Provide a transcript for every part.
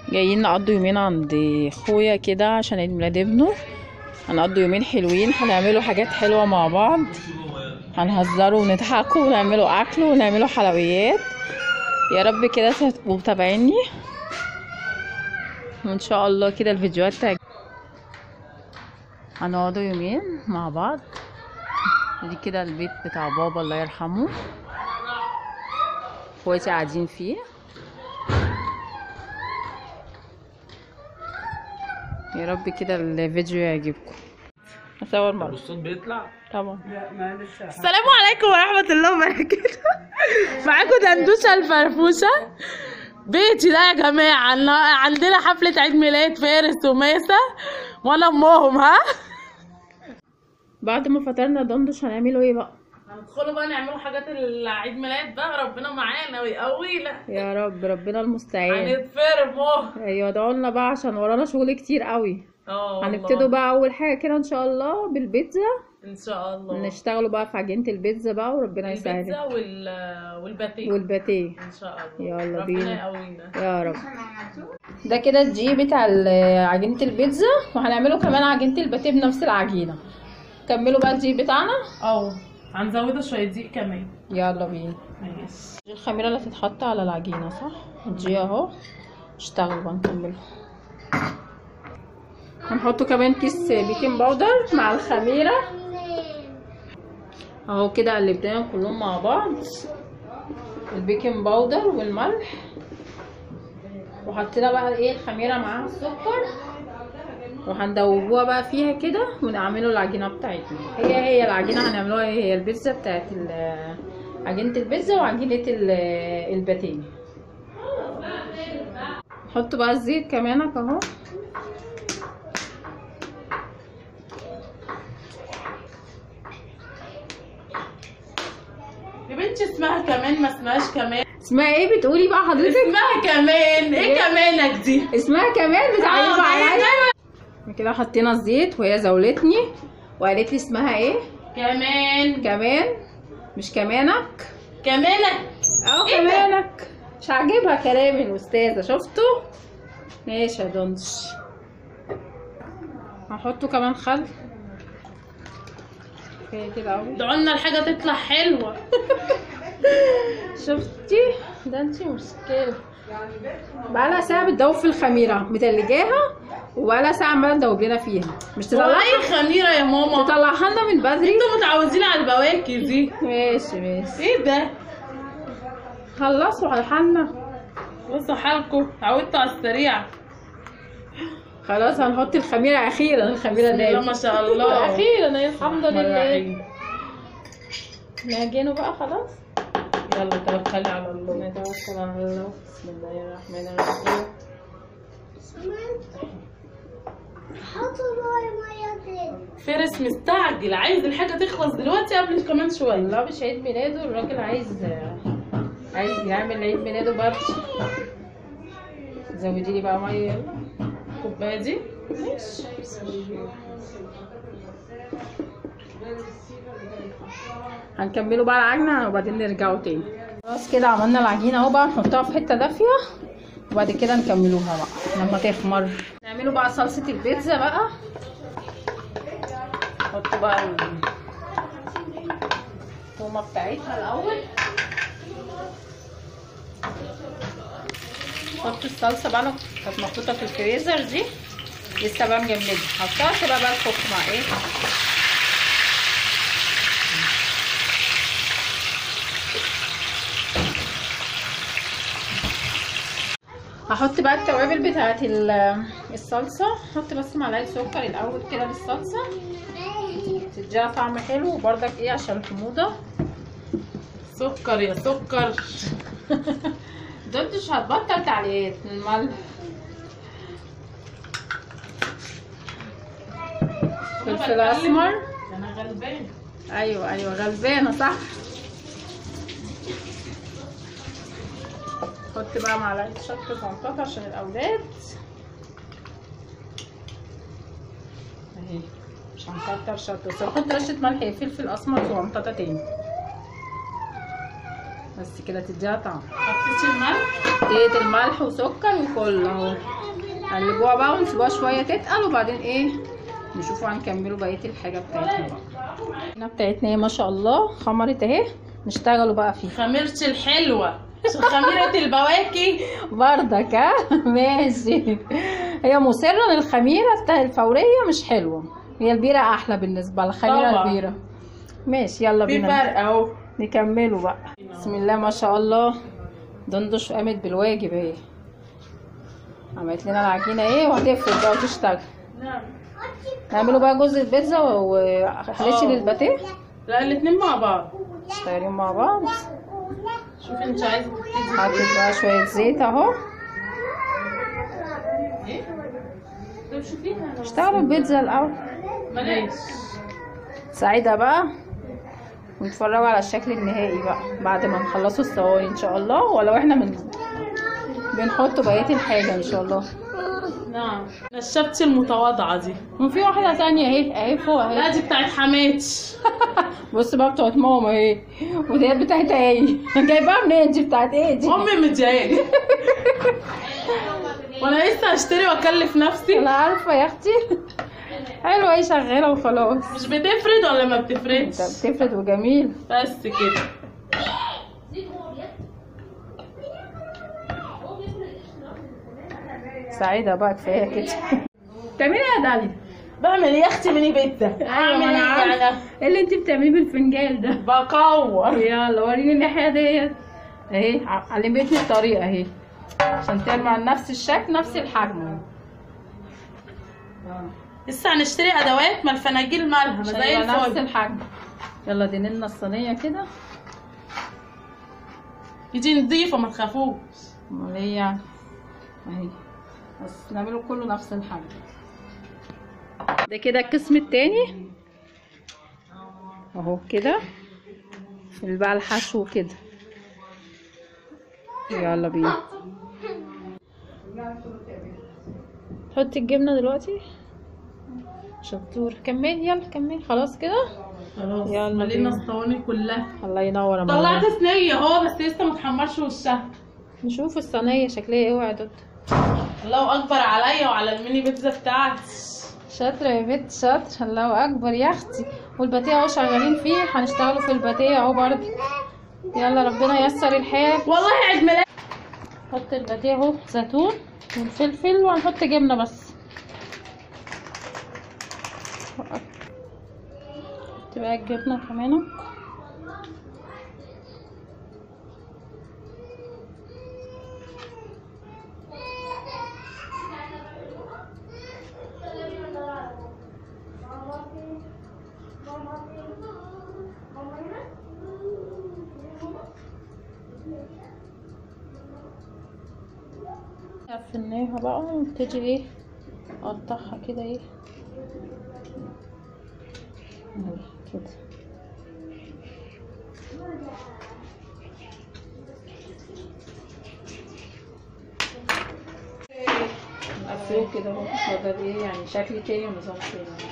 جايين نقضوا يومين عند اخويا كده عشان عيد ميلاد ابنه هنقضوا يومين حلوين هنعملوا حاجات حلوة مع بعض هنهزروا ونضحكوا ونعملوا اكل ونعملوا حلويات يا رب كده تبقوا متابعيني وان شاء الله كده الفيديوهات تعجب هنقعدوا يومين مع بعض دي كده البيت بتاع بابا الله يرحمه اخواتي قاعدين فيه يا رب كده الفيديو يعجبكم اصور مرة الصوت بيطلع طبعا السلام عليكم ورحمة الله وبركاته معاكم دندوشة الفرفوشة بيتي ده يا جماعة النا- عندنا حفلة عيد ميلاد فارس وماسة وانا امهم ها بعد ما فطرنا دندش هنعمله ايه بقى هندخلوا بقى نعملوا حاجات العيد ميلاد بقى ربنا معانا ويقوينا يا رب ربنا المستعان هنتفرم اهو ايوه ادعوا لنا بقى عشان ورانا شغل كتير قوي اه والله. هنبتدوا بقى اول حاجه كده ان شاء الله بالبيتزا ان شاء الله نشتغلوا بقى في عجينه البيتزا بقى وربنا البيتزا يسهل وال والباتيه والباتيه ان شاء الله يلا ربنا بينا. يقوينا يا رب ده كده الدقيق بتاع ال- عجينه البيتزا وهنعمله كمان عجينه الباتيه بنفس العجينه كملوا بقى الدقيق بتاعنا اه هنزودها شوية دقيق كمان يلا بينا ماشي دي الخميره اللي هتتحط على العجينه صح الدقيق اهو اشتغلوا بقى نكمله هنحطه كمان كيس بيكنج باودر مع الخميره اهو كده قلبناهم كلهم مع بعض البيكنج باودر والملح وحطينا بقى ايه الخميره معاها السكر وهندوبوها بقى فيها كده ونعملوا العجينه بتاعتنا هي هي العجينه هنعملوها هي هي البيتزا بتاعت ال- عجينه البيتزا وعجينه ال- الباتيه نحط بقى الزيت كمان اهو يا بنتي اسمها كمان ما اسمهاش كمان اسمها ايه بتقولي بقى حضرتك اسمها كمان ايه كمانك دي اسمها كمان بتعيب آه، عليا كده حطينا الزيت وهي زولتني وقالت لي اسمها ايه كمان كمان مش كمانك كمانك اه إيه ده؟ كمانك مش عاجبها كلام الاستاذه شفتوا ماشي يا دونش هحطه كمان خل كفايه كده اهو ادعوا لنا الحاجه تطلع حلوه شفتي ده انتي مشكله بقالها ساعه بتدوب في الخميره متلجاها وبقالها ساعه عماله تدوب لنا فيها مش هو تطلعها اي خميره يا ماما تطلعها لنا من بدري انتوا متعودين على البواكي دي ماشي ماشي ايه ده خلصوا على حالنا بصوا حالكم اتعودتوا على السريع خلاص هنحط الخميره اخيرا الخميره بسم الله ما دي شاء الله اخيرا يا الحمد لله مرحبا. نعجنه بقى خلاص يلا توكلي على الله نتوكل على الله بسم الله الرحمن الرحيم فارس مستعجل عايز الحاجه تخلص دلوقتي قبل كمان شويه لا مش عيد ميلاده الراجل عايز عايز يعمل عيد ميلاده برد زودي لي بقى ميه الكوبايه دي ماشي هنكملوا بقى العجنة وبعدين نرجعوا تاني خلاص كده عملنا العجينة اهو بقى نحطها في حتة دافية وبعد كده نكملوها بقى لما تخمر نعملوا بقى صلصة البيتزا بقى نحط بقى التومة بتاعتها الأول نحط الصلصة بقى كانت محطوطة في الفريزر دي لسه بقى مجمدة حطها تبقى بقى الخف مع ايه هحط بقى التوابل بتاعت ال- الصلصة هحط بس معلقة سكر الأول كده للصلصة تديها طعم حلو وبرضك ايه عشان الحموضة سكر يا سكر دول مش هتبطل تعليقات من الملح فلفل أسمر انا غلبان ايوه ايوه غلبانه صح حط بقى معلقه شطه زنطه عشان الاولاد اهي مش هنكتر شطه بس هنحط رشه ملح فلفل اسمر زنطه تاني بس كده تديها طعم حطيتي الملح دقيقة الملح وسكر وكله اهو قلبوها بقى ونسيبوها شوية تتقل وبعدين ايه نشوفوا هنكملوا بقية الحاجة بتاعتنا بقى هنا بتاعتنا ايه ما شاء الله خمرت اهي نشتغلوا بقى فيها خميرتي الحلوة خميرة البواكي بردك ها ماشي هي مصرة الخميرة بتاع الفورية مش حلوة هي البيرة أحلى بالنسبة للخميرة طبعا. البيرة ماشي يلا في بينا فرق اهو نكمله بقى بسم الله ما شاء الله دندش قامت بالواجب اهي عملت لنا العجينة ايه وهتفرد بقى وتشتغل نعم نعمله بقى جزء البيتزا وخليتي آه. للباتيه لا الاتنين مع بعض اشتغلين مع بعض شوفي انت عايزة تبتدي حطيت بقى شوية زيت اهو ايه طب شوفيها اشتغلوا البيتزا الأول ماشي سعيدة بقى ونتفرجوا على الشكل النهائي بقى بعد ما نخلصوا الصواني ان شاء الله ولو احنا من بنحط بقية الحاجة ان شاء الله نعم نشبتي المتواضعة دي وفي واحدة تانية اهي اهي فوق لا اهي دي بتاعت حماتي بص بقى بتاعت ماما اهي وديت بتاعتها ايه جايباها منين دي بتاعت ايه دي امي متضايقة وانا لسه هشتري واكلف نفسي انا عارفة يا اختي حلوة اهي شغالة وخلاص مش بتفرد ولا ما انت بتفردش بتفرد وجميل بس كده سعيدة بقى كفاية كده تعملي ايه يا داليا بعمل ايه يا اختي ميني بيتزا اعمل أنا ايه عارفة. يعني ايه اللي انت بتعمليه بالفنجان ده بكور يلا وريني الناحية ديت اهي ع- علمتني الطريقة اهي عشان تعمل نفس الشكل نفس الحجم لسه هنشتري ادوات ما الفناجيل مالها ما عشان زي يبقى نفس الفل الحجم يلا ديننا الصينية كده يجي نضيفه ما تخافوش امال ايه يعني اهي بس نعمله كله نفس الحجم ده كده القسم التاني اهو كده اللي بقى الحشو كده يلا بينا حطي الجبنة دلوقتي شطور كملي يلا كملي خلاص كده خلاص يلا ملينا بينا. الصواني كلها الله ينور يا طلعت ماما. صينيه اهو بس لسه ما اتحمرش وشها نشوف الصينية شكلها ايه اوعي تط الله اكبر عليا وعلى الميني بيتزا بتاعتي شاطرة يا بنت شاطرة الله أكبر يا أختي والباتيه أهو شغالين فيه هنشتغلوا في الباتيه أهو برضه يلا ربنا ييسر الحال والله عيد ميلاد نحط الباتيه أهو زيتون والفلفل وهنحط جبنة بس تبقى الجبنة كمان قفلناها بقى ونبتدي ايه نقطعها كده ايه اهي كده نقفله كده اهو بدل ايه يعني شكل تاني ونظام تاني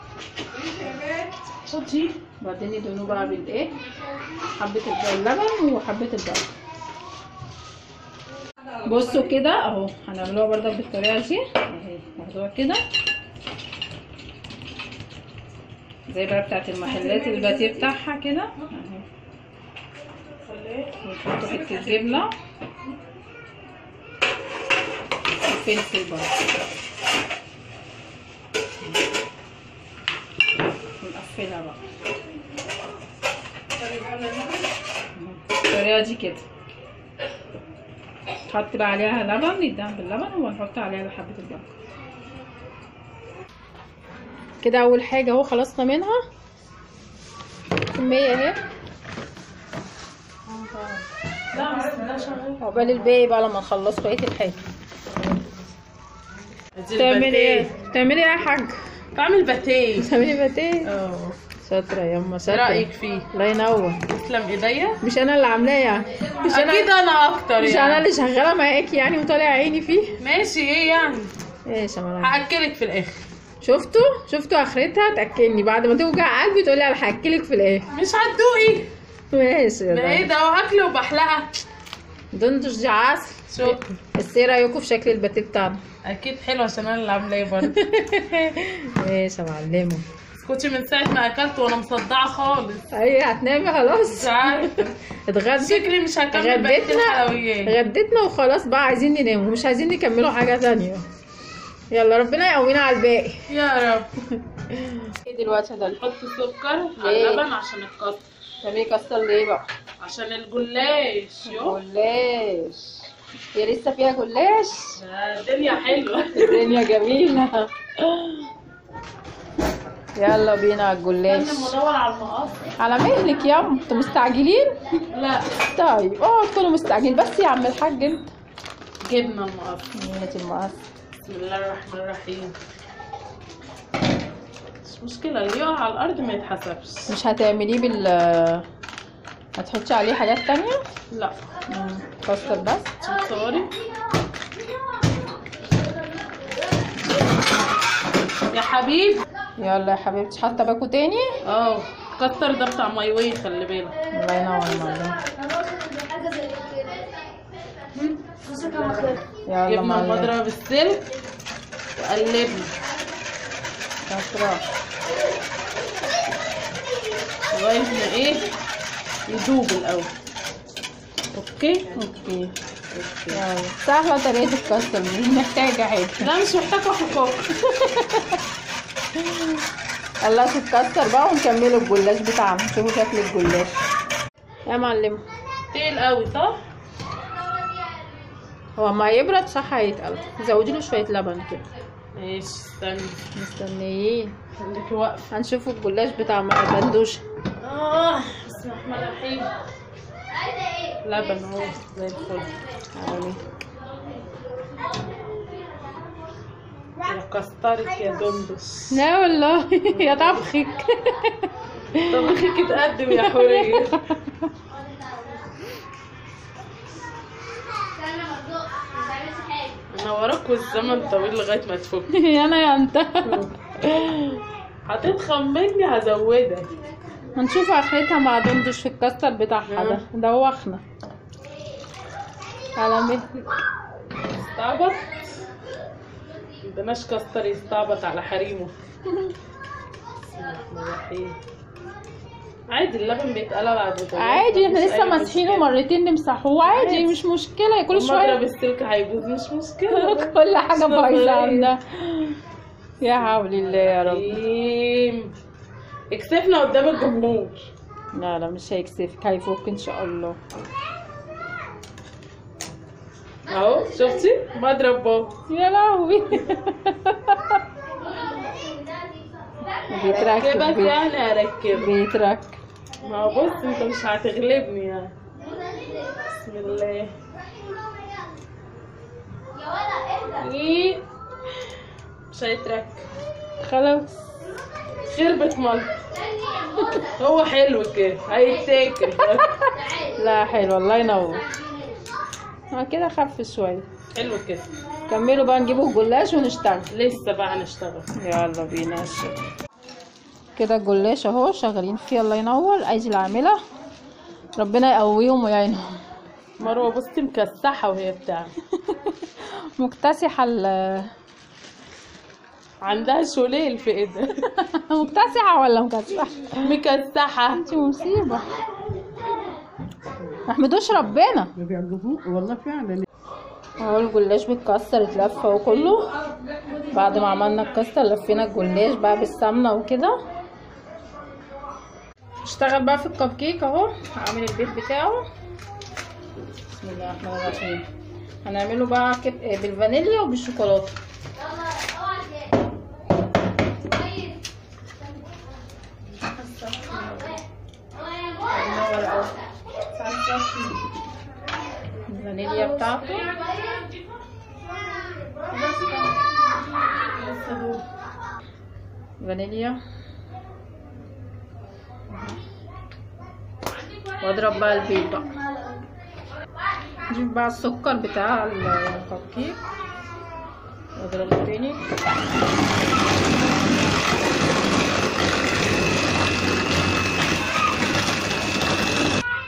خدي وبعدين يدهنوه بقى بالايه حبة الب- اللبن وحبة البقر بصوا كده اهو هنعملوها برضه بالطريقة دي اهي ناخدوها كده زي بقى بتاعت المحلات الباتيه بتاعها كده اهي ونحط حتة جبنة وفلفل برضه ونقفلها بقى الطريقة دي كده نحط بقى عليها لبن يدهن باللبن ونحط عليها حبة البقر كده أول حاجة اهو خلصنا منها كمية اهي لا بسم الله شغال عقبال الباقي بقى لما نخلص بقية الحاجة ادي تعملي الباتيه. ايه؟ تعملي ايه يا حاج؟ بعمل باتيه تعملي باتيه؟ اه شاطرة يا أما ايه شاطرة رايك فيه الله ينور تسلم ايديا مش أنا اللي عاملاه يعني مش أنا اكيد انا اكتر مش يعني أنا اللي شغالة معاكي يعني وطالع عيني فيه ماشي ايه يعني ايش يا ملاك هاكلك في الاخر شفتوا شفتوا اخرتها تاكلني بعد ما توجع قلبي تقولي انا هاكلك في الاخر مش هتدوقي ماشي يا ده ايه دندش. ده هو اكل وبحلقه دندش دي عسل شوف بس ايه رايكم في شكل الباتيه بتاعنا اكيد حلو عشان انا اللي عاملاه برضه ماشي يا معلمه اسكتي من ساعه ما اكلت وانا مصدعه خالص اي هتنامي خلاص مش عارفه اتغدت شكلي مش هكمل بقيه غدتنا الحلويات غدتنا وخلاص بقى عايزين ننام ومش عايزين نكملوا حاجه تانية يلا ربنا يقوينا على الباقي يا رب ايه دلوقتي ده نحط سكر ليه؟ على اللبن عشان الكسر طب كسر ليه بقى عشان الجلاش يو جلاش هي لسه فيها جلاش ده الدنيا حلوه الدنيا جميله يلا بينا على الجلاش استنى مدور على المقص على مهلك يا ام انتوا مستعجلين لا طيب اه تكونوا مستعجلين بس يا عم الحاج انت جبنا المقص هات المقص بسم الله الرحمن الرحيم مش مشكلة اللي يقع على الأرض ما يتحسبش مش هتعمليه بال هتحطي عليه حاجات تانية لا مم. كاستر بس شوف صوري يا حبيبي يلا يا حبيبتي حاطه باكو تاني اه كتر ده بتاع مايوي خلي بالك الله ينور يا معلم يلا جبنا معلم المضرب السلك وقلبنا شاطرة لغاية ما ايه يدوب الأول اوكي اوكي يلا سهلة طريقة الكاستر مش محتاجة حاجة لا مش محتاج واحد كوك خلصوا الكاستر بقى ونكملوا الجلاش بتاعنا شوفوا شكل الجلاش يا معلم تقيل قوي صح؟ هو ما يبرد صح هيتقل زودي له شوية لبن كده ماشي استني مستنيين خليكي واقفة هنشوفوا الجلاش بتاع بندوشة اه بسم الله الرحمن الرحيم لبن اهو زي الفل تعالي. يا كسترك يا دندس لا والله يا طبخك طبخك اتقدم يا حورية انا وراك والزمن طويل لغاية ما تفك انا يا انت هتتخمني هزودك هنشوف اخرتها مع دندش في الكاستر بتاعها ده دوخنا على مهلك استعبط مبناش كستر يستعبط على حريمه بسم الله الرحمن الرحيم عادي اللبن بيتقلب على البوتاجاز عادي احنا مفيش لسه أي ماسحينه مشكلة. مرتين نمسحوه عادي عادي. مش مشكله كل مضرب شويه السلك هيبوظ مش مشكلة كل حاجه بايظه صغير. عندها يا حول الله يا رب رحيم اكسفنا قدام الجمهور لا لا مش هيكسفك هيفك ان شاء الله اهو شفتي مضرب بابا يا لهوي ركبك بيتركب يعني اركبك بيتركب ما هو بص انت مش هتغلبني يعني بسم الله ايه مش هيترك خلاص خربت ملط هو حلو كده هيتاكل لا حلو الله ينور اه كده خف شويه حلو كده كملوا بقى نجيبوا الجلاش ونشتغل لسه بقى هنشتغل يلا بينا الشغل كده الجلاش اهو شغالين فيه الله ينور عايز العامله ربنا يقويهم ويعينهم مروه بصي مكسحه وهي بتعمل مكتسحه ال عندها شوليل في ايدها مكتسحه ولا مكتسحه مكسحه انت مصيبه محمدوش ربنا ما بيعجبوك والله فعلا اهو الجلاش بيتكسر اتلف اهو كله بعد ما عملنا الكاستر لفينا الجلاش بقى بالسمنه وكده اشتغل بقى في الكب كيك اهو عامل البيت بتاعه بسم الله الرحمن الرحيم هنعمله بقى كب... بالفانيليا وبالشوكولاته الفانيليا بتاعته فانيليا واضرب بقى البيض بقى نجيب بقى السكر بتاع الكب كيك واضربه تاني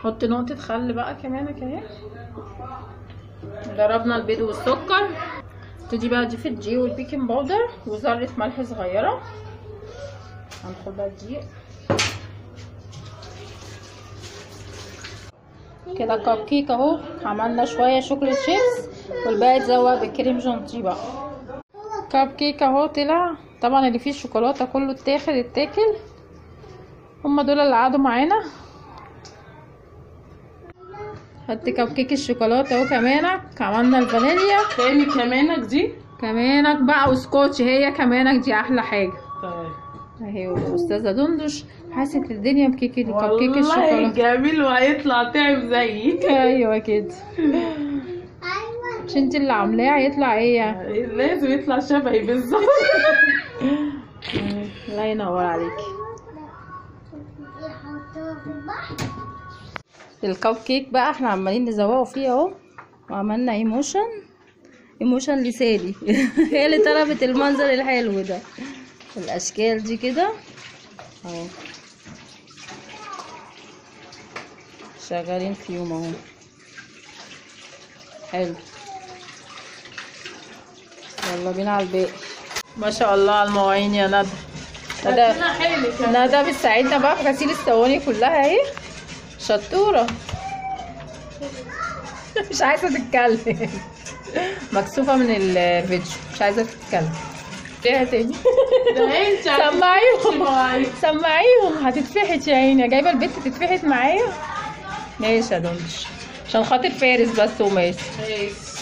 نحط نقطة خل بقى كمان اهي ضربنا البيض والسكر تدي بقى دي في الدقيق والبيكنج باودر وذرة ملح صغيرة هناخد بقى الدقيق كده كب كيك اهو عملنا شوية شوكولات شيبس والباقي اتزوق بالكريم جانتي بقى كب كيك اهو طلع طبعا اللي فيه الشوكولاتة كله اتاخد اتاكل هما دول اللي قعدوا معانا حط كب كيك الشوكولاتة اهو كمانك عملنا الفانيليا تاني كمانك دي كمانك بقى وسكوتش هي كمانك دي احلى حاجة طيب اهي استاذة دندش حاسة الدنيا بكيك الكب كيك والله الشوكولاتة جميل وهيطلع تعب زيي ايوه كده مش انت اللي عاملاه هيطلع ايه يعني لازم يطلع شبهي بالظبط الله ينور عليكي الكب كيك بقى احنا عمالين نزوقه فيه اهو وعملنا ايموشن ايموشن لسالي هي اللي طلبت المنظر الحلو ده الاشكال دي كده اهو شغالين فيهم اهو حلو يلا بينا على الباقي ما شاء الله على المواعين يا ندى ندى انا حلو كمان ندى بتساعدنا بقى في غسيل الصواني كلها اهي شطورة مش عايزة تتكلم مكسوفة من الفيديو مش عايزة تتكلم ليها تاني ده انت سمعيهم سمعيهم هتتفحت يا عيني جايبة البت تتفحت معايا ماشي يا دونش عشان خاطر فارس بس وماشي ماشي